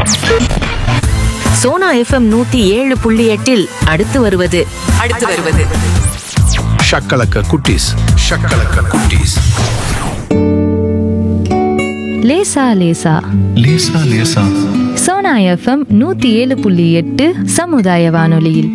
Sona FM நூத்தி ஏழு புள்ளி எட்டில் அடுத்து வருவது அடுத்து வருவது ஷக்கலக்க குட்டீஸ் ஷக்கலக்க குட்டீஸ் லேசா லேசா லேசா லேசா சோனா எஃப்எம் நூத்தி ஏழு புள்ளி எட்டு சமுதாய வானொலியில்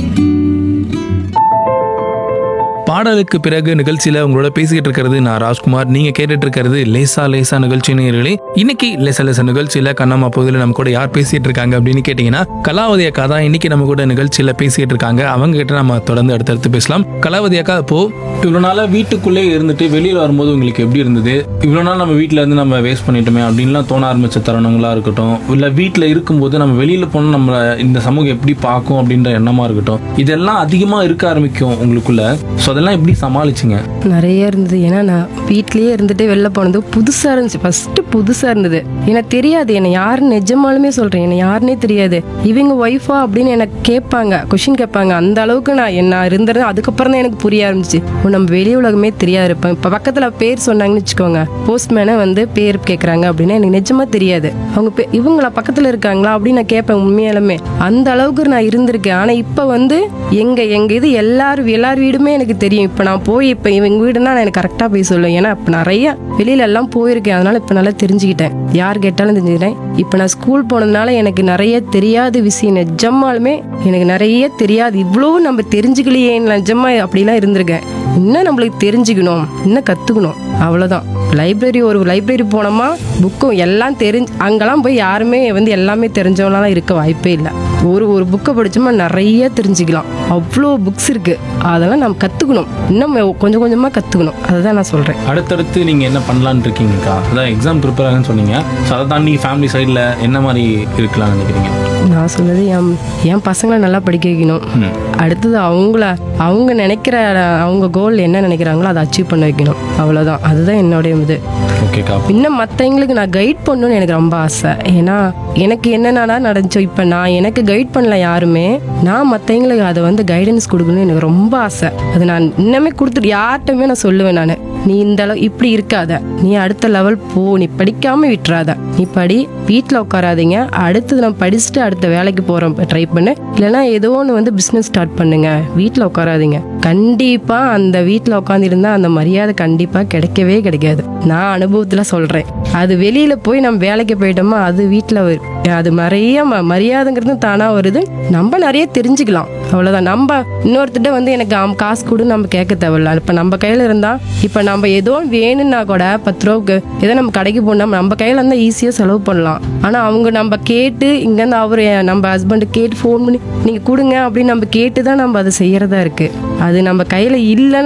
பாடலுக்கு பிறகு நிகழ்ச்சியில உங்களோட பேசிக்கிட்டு இருக்கிறது நான் ராஜ்குமார் நீங்க கேட்டுட்டு இருக்கிறது லேசா லேசா நிகழ்ச்சி நேயர்களே இன்னைக்கு லேசா லேசா நிகழ்ச்சியில கண்ணம்மா பகுதியில் நம்ம கூட யார் பேசிட்டு இருக்காங்க அப்படின்னு கேட்டீங்கன்னா கலாவதி அக்கா தான் இன்னைக்கு நம்ம கூட நிகழ்ச்சியில பேசிட்டு இருக்காங்க அவங்க கிட்ட நம்ம தொடர்ந்து அடுத்தடுத்து பேசலாம் கலாவதி அக்கா இப்போ இவ்வளவு நாளா வீட்டுக்குள்ளே இருந்துட்டு வெளியில வரும்போது உங்களுக்கு எப்படி இருந்தது இவ்வளவு நாள் நம்ம வீட்ல இருந்து நம்ம வேஸ்ட் பண்ணிட்டோமே அப்படின்லாம் தோண ஆரம்பிச்ச தருணங்களா இருக்கட்டும் இல்ல வீட்ல இருக்கும்போது நம்ம வெளியில போனா நம்ம இந்த சமூகம் எப்படி பார்க்கும் அப்படின்ற எண்ணமா இருக்கட்டும் இதெல்லாம் அதிகமா இருக்க ஆரம்பிக்கும் உங்களுக்குள்ள ஸோ அதெல்லாம் எப்படி சமாளிச்சிங்க நிறைய இருந்தது ஏன்னா நான் வீட்லயே இருந்துட்டு வெளில போனது புதுசா இருந்துச்சு ஃபர்ஸ்ட் புதுசா இருந்தது எனக்கு தெரியாது என்னை யாருன்னு நிஜமாலுமே சொல்றேன் என்னை யாருன்னே தெரியாது இவங்க ஒய்ஃபா அப்படின்னு எனக்கு கேட்பாங்க கொஷின் கேட்பாங்க அந்த அளவுக்கு நான் என்ன இருந்தது அதுக்கப்புறம் தான் எனக்கு புரிய ஆரம்பிச்சு ஓ, நம்ம வெளி உலகமே தெரியாது இருப்பேன் இப்போ பக்கத்துல பேர் சொன்னாங்கன்னு வச்சுக்கோங்க போஸ்ட்மேனை வந்து பேர் கேட்குறாங்க அப்படின்னா எனக்கு நிஜமா தெரியாது அவங்க பே- இவங்களா பக்கத்துல இருக்காங்களா அப்படின்னு நான் கேட்பேன் உண்மையாலுமே அந்த அளவுக்கு நான் இருந்திருக்கேன் ஆனா இப்போ வந்து எங்க எங்க இது எல்லாரும் எல்லார் வீடுமே எனக்கு தெரியும் இப்போ நான் போய் இப்போ இவங்க வீடுனா நான் எனக்கு கரெக்டாக போய் சொல்லுவேன் ஏன்னா இப்போ நிறைய வெளியில எல்லாம் போயிருக்கேன் அதனால இப்போ நல்லா தெரிஞ்சுக்கிட்டேன் யார் கேட்டாலும் தெரிஞ்சுக்கிட்டேன் இப்போ நான் ஸ்கூல் போனதுனால எனக்கு நிறைய தெரியாத விஷயம் நிஜமாலுமே எனக்கு நிறைய தெரியாது இவ்வளோ நம்ம தெரிஞ்சுக்கலையே நிஜமா அப்படிலாம் இருந்திருக்கேன் இன்னும் நம்மளுக்கு தெரிஞ்சுக்கணும் இன்னும் கற்றுக்கணும் அவ்வளோதான் லைப்ரரி ஒரு லைப்ரரி போனோமா புக்கும் எல்லாம் தெரிஞ்சு அங்கெல்லாம் போய் யாருமே வந்து எல்லாமே தெரிஞ்சவங்களாம் இருக்க வாய்ப்பே இல்லை ஒரு ஒரு புக்கை படிச்சோமா நிறைய தெரிஞ்சுக்கலாம் அவ்வளோ புக்ஸ் இருக்கு அதெல்லாம் நம்ம கற்றுக்கணும் இன்னும் கொஞ்சம் கொஞ்சமாக கற்றுக்கணும் அதுதான் நான் சொல்கிறேன் அடுத்தடுத்து நீங்க என்ன பண்ணலாம்னு இருக்கீங்கக்கா அதான் எக்ஸாம் ப்ரிப்பேர் ஆகுன்னு சொன்னீங்க ஸோ அதை தாண்டி ஃபேமிலி சைடில் என்ன மாதிரி இருக்கலாம்னு நினைக்கிறீங்க நான் சொன்னது என் என் பசங்களை நல்லா படிக்க வைக்கணும் ம். அடுத்தது அவங்கள அவங்க நினைக்கிற அவங்க கோல் என்ன நினைக்கிறாங்களோ அதை அச்சீவ் பண்ண வைக்கணும் அவ்வளோதான் அதுதான் என்னுடைய இது ஓகேக்கா இன்னும் மற்றவங்களுக்கு நான் கைட் பண்ணணும்னு எனக்கு ரொம்ப ஆசை ஏன்னா எனக்கு என்னென்னா நடந்துச்சோ இப்போ நான் எனக்கு கைட் பண்ணல யாருமே நான் மற்றவங்களுக்கு அதை வந்து கைடன்ஸ் கொடுக்கணும்னு எனக்கு ரொம்ப ஆசை அது நான் இன்னமே கொடுத்துட்டு யார்கிட்டயுமே நான் சொல்லுவேன் நான் நீ இந்த அளவு இப்படி இருக்காத நீ அடுத்த லெவல் போ நீ படிக்காம விட்டுறாத நீ படி வீட்டில் உட்காராதீங்க அடுத்தது நான் படிச்சுட்டு அடுத்த வேலைக்கு போகிறோம் ட்ரை பண்ணு இல்லைன்னா ஏதோ ஒன்று வந்து பிஸ்னஸ் ஸ்டார்ட் பண்ணுங்க வீட்டில் உட்காராதீங்க கண்டிப்பாக அந்த வீட்டில் உட்காந்துருந்தா அந்த மரியாதை கண்டிப்பாக கிடைக்கவே கிடைக்காது நான் அனுபவத்தில் சொல்கிறேன் அது வெளியில் போய் நம்ம வேலைக்கு போயிட்டோமா அது வீட்டில் அது நிறைய ம- மரியாதைங்கிறது தானாக வருது நம்ம நிறைய தெரிஞ்சுக்கலாம் அவ்வளோதான் நம்ம இன்னொருத்திட்ட வந்து எனக்கு ஆம் காசு கொடு நம்ம கேட்க தேவையில்ல இப்போ நம்ம கையில் இருந்தால் இப்போ நம்ம ஏதோ வேணும்னா கூட பத்து ரூபாவுக்கு ஏதோ நம்ம கடைக்கு போனால் நம்ம கையில் இருந்தால் ஈஸியாக செலவு பண்ணலாம் ஆனால் அவங்க நம்ம கேட்டு இங்கேருந்து அவர் நம்ம ஹஸ்பண்டு கேட்டு ஃபோன் பண்ணி நீங்கள் கொடுங்க அப்படின்னு நம்ம கேட்டு தான் நம்ம அதை செய்கிறதா இருக்குது அது நம்ம கையில் இல்லைன்னு